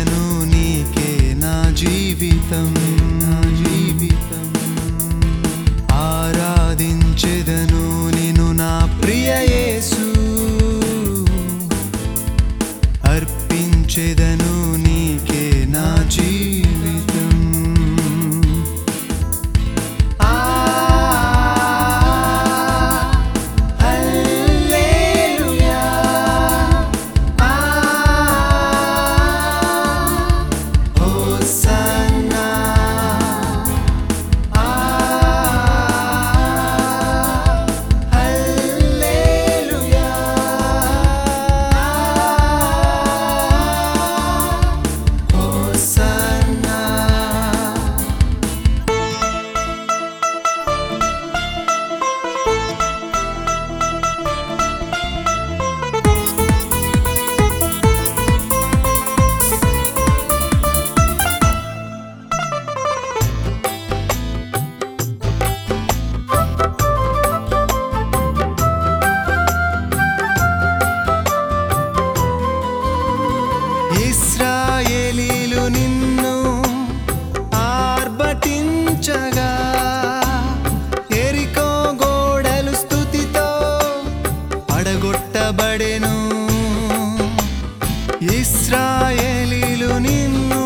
అర్పించెదను నీకే నా జీవితం నా జీవితం ఆరాధించెదను నిన్ను నా ప్రియ యేసు అర్పించెదను నీకే నా జీవితం ఆ హల్లెలూయా ఆ హోసన్నా ఆ హల్లెలూయా హోసన్నా ఇస్రాయేలీలు నిన్ను ఆర్భటించగా ఎరికో గోడలు స్థుతితో పడగొట్టబడెను ఇస్రాయేలీలు నిన్ను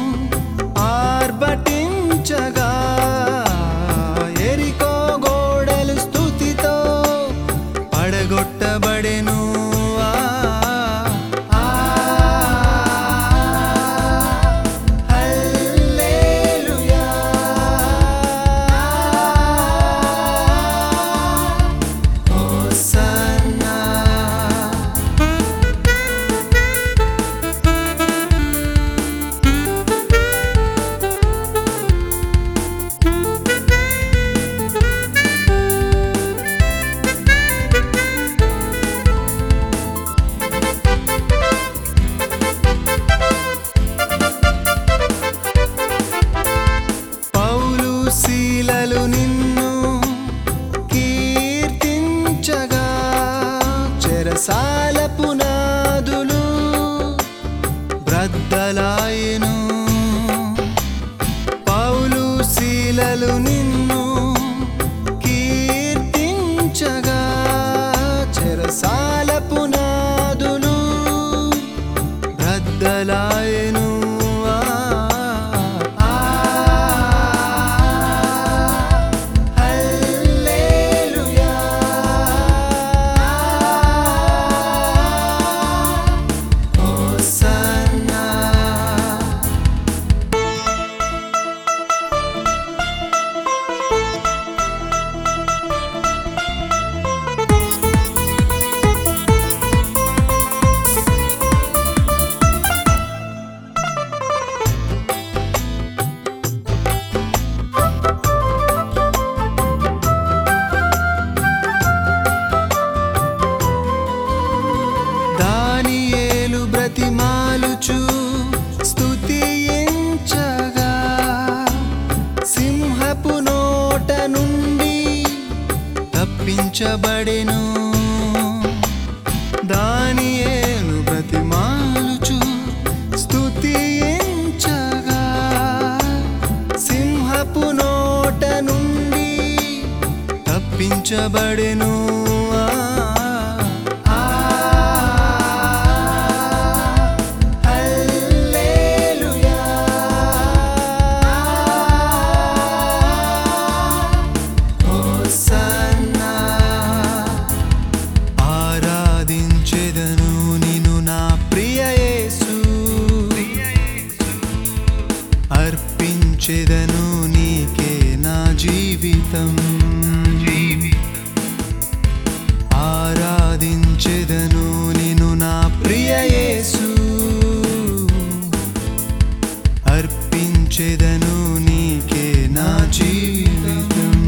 ఆర్భటించగా ఎరికో గోడలు స్థుతితో పడగొట్టబడెను ఆ, ఆ, హల్లెలూయా. హోసన్నా. పౌలు శీలలు నిన్ను కీర్తించగా చెరసాల పునాదులు బ్రద్దలాయను పౌలు శీలలు నిన్ను కీర్తించగా చెరసాల పునాదులు బ్రద్దలాయను ఆ, ఆ, హల్లెలూయా. హోసన్నా. దానియేలు బ్రతిమాలుచు స్తుతించగా సింహపు నోట నుండి తప్పించబడెను దానియేలు బ్రతిమాలుచు స్తుతించగా సింహపు నోట నుండి తప్పించబడెను ఆ, ఆ, హల్లెలూయా. హోసన్నా. ఆరాధించెదను నిన్ను నా ప్రియ యేసు అర్పించెదను నీకే నా జీవితం ఆరాధించెదను నిన్ను నా ప్రియ యేసు అర్పించెదను నీకే నా జీవితం